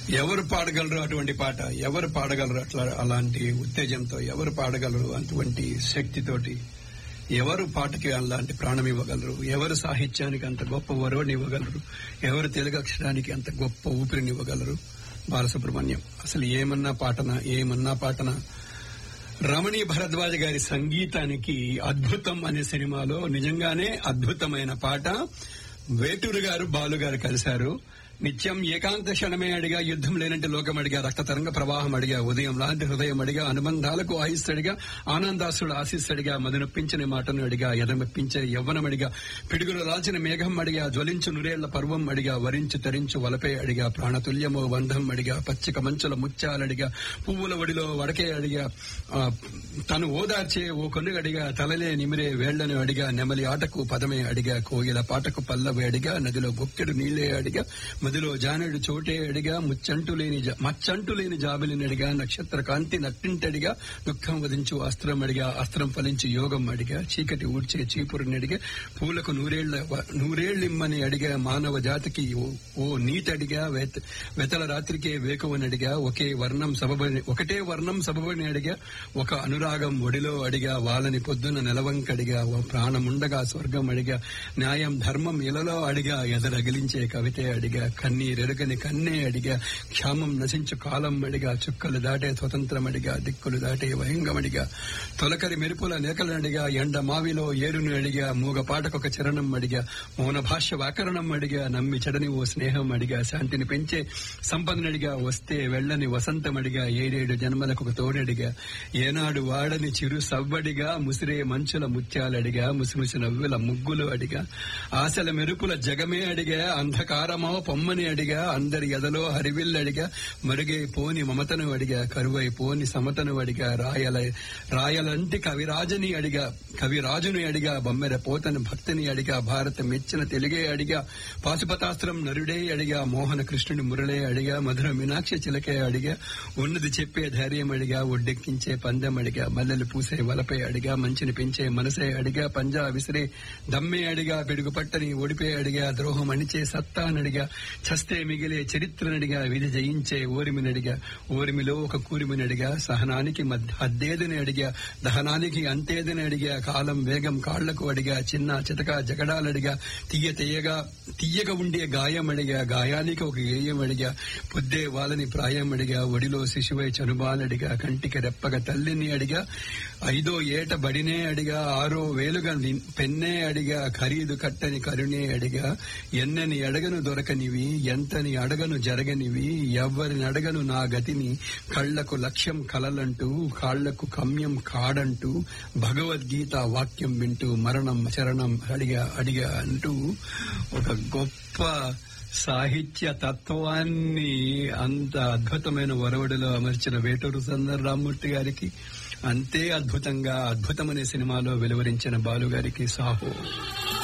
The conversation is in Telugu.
ఎవరు పాడగలరు అటువంటి పాట ఎవరు పాడగలరు అట్లా అలాంటి ఉత్తేజంతో ఎవరు పాడగలరు అటువంటి శక్తితోటి ఎవరు పాటకి అలాంటి ప్రాణం ఇవ్వగలరు ఎవరు సాహిత్యానికి అంత గొప్ప వరవని ఇవ్వగలరు ఎవరు తెలుగు అక్షరానికి అంత గొప్ప ఊపిరినివ్వగలరు బాలసుబ్రహ్మణ్యం అసలు ఏమన్నా పాటన ఏమన్నా పాటన రమణి భరద్వాజ్ గారి సంగీతానికి అద్భుతం అనే సినిమాలో నిజంగానే అద్భుతమైన పాట వేటూరు గారు బాలు గారు కలిశారు నిత్యం ఏకాంత క్షణమే అడిగా యుద్ధం లేనంటే లోకం అడిగా రక్త తరంగ ప్రవాహం అడిగా ఉదయం లాంటి హృదయం అడిగా అనుబంధాలకు ఆయుస్సడిగా ఆనందాసుడు ఆశిస్సడిగా మదినొప్పించిన మాటను అడిగా ఎదమెప్పించే యవ్వనమడిగా పిడుగులు రాల్చిన మేఘం అడిగా జ్వలించు నురేళ్ల పర్వం అడిగా వరించు తరించు వలపే అడిగా ప్రాణతుల్యమో బంధం అడిగా పచ్చిక మంచుల ముత్యాలడిగా పువ్వుల వడిలో వడకే అడిగా ఆ, తను ఓదార్చే ఓ కొనుగడిగా తలలే నిమిరే వేళ్లను అడిగా నెమలి ఆటకు పదమే అడిగా కోయిల పాటకు పల్లవి అడిగా నదిలో బొక్కెడు నీళ్లే అడిగా మదిలో జానెడు చోటే అడిగా ముచ్చంటు లేని జా- మచ్చంటు లేని జాబిలిని అడిగా నక్షత్ర కాంతి నట్టింటడిగా దుఃఖం వదించు అస్త్రం అడిగా అస్త్రం ఫలించి యోగం అడిగా చీకటి ఊడ్చే చీపురుని అడిగా పూలకు నూరేళ్ల నూరేళ్లిమ్మని అడిగా మానవ జాతికి ఓ- ఓ నీతడిగా వెత- వెతల రాత్రికే వేకువని అడిగా ఒకే వర్ణం సబబని ఒకటే వర్ణం సబబని అడిగా ఒక అనురాగం ఒడిలో అడిగా వాళ్ళని పొద్దున నెలవంకడిగా ఓ ప్రాణముండగా స్వర్గం అడిగా న్యాయం ధర్మం ఇలలో అడిగా ఎదరగిలించే కవితే అడిగా కన్నీరెరుగని కన్నే అడిగా క్షామం నశించు కాలం అడిగా చుక్కలు దాటే స్వతంత్రం అడిగా దిక్కులు దాటే వయంగమడిగా తొలకరి మెరుపుల నేకలనడిగా ఎండ మావిలో ఏరును అడిగా మూగ పాటకొక చరణం అడిగా మౌన భాష్య వ్యాకరణం అడిగా నమ్మి చెడని ఓ స్నేహం అడిగా శాంతిని పెంచే సంపదనడిగా వస్తే వెళ్ళని వసంతం అడిగా ఏడేడు జన్మలకు ఒక తోడడిగా ఏనాడు వాడని చిరు సవ్వడిగా ముసిరే మంచుల ముత్యాలడిగా ముసిముసి నవ్వుల ముగ్గులు అడిగా ఆశల మెరుపుల జగమే అడిగా అంధకారమో పొమ్మని అడిగా అందరి ఎదలో హరివిల్లడిగా మరుగై పోని మమతను అడిగా కరువై పోని సమతను అడిగా రాయల రాయలంటి కవిరాజని అడిగా కవిరాజుని అడిగా బొమ్మెర పోతని భక్తిని అడిగా భారత మెచ్చిన తెలుగే అడిగా పాశుపతాస్త్రం నరుడే అడిగా మోహన కృష్ణుని మురళే అడిగా మధుర మీనాక్షి చిలకే అడిగా ఉన్నది చెప్పే ధైర్యం అడిగా ఒడ్డెక్కించే పందెం అడిగా మల్లెలు పూసే వలపై అడిగా మంచిని పెంచే మనసే అడిగా పంజా విసిరే దమ్మే అడిగా పిడుగు పట్టని ఒడిపే అడిగా ద్రోహం అణిచే సత్తానడిగా చస్తే మిగిలే చరిత్రనడిగా విధి జయించే ఓరిమినడిగా ఓరిమిలో ఒక కూరిమినడిగా సహనానికి మధ్య హద్దేదని అడిగా దహనానికి అంతేదని అడిగా కాలం వేగం కాళ్లకు అడిగా చిన్న చితక జగడాలడిగా తీయ తీయగా తీయగా ఉండే గాయం అడిగా గాయానికి ఒక గేయం అడిగా పొద్దే వాళ్ళని ప్రాయం అడిగా ఒడిలో శిశువై చనుబాలడిగా కంటికి రెప్పగా తల్లిని అడిగా ఐదో ఏట బడినే అడిగా ఆరో వేలుగా ని- పెన్నే అడిగా ఖరీదు కట్టని కరుణే అడిగా ఎన్నని అడగను దొరకనివి ఎంతని అడగను జరగనివి ఎవ్వరిని అడగను నా గతిని కళ్లకు లక్ష్యం కలలంటూ కాళ్లకు కమ్యం కాడంటూ భగవద్గీత వాక్యం వింటూ మరణం చరణం అడిగా అడిగా అంటూ ఒక గొప్ప సాహిత్య తత్వాన్ని అంత అద్భుతమైన వరవడిలో అమర్చిన వేటూరు సందర్ రామ్మూర్తి గారికి అంతే అద్భుతంగా అద్భుతమనే సినిమాలో వెలువరించిన బాలు గారికి సాహో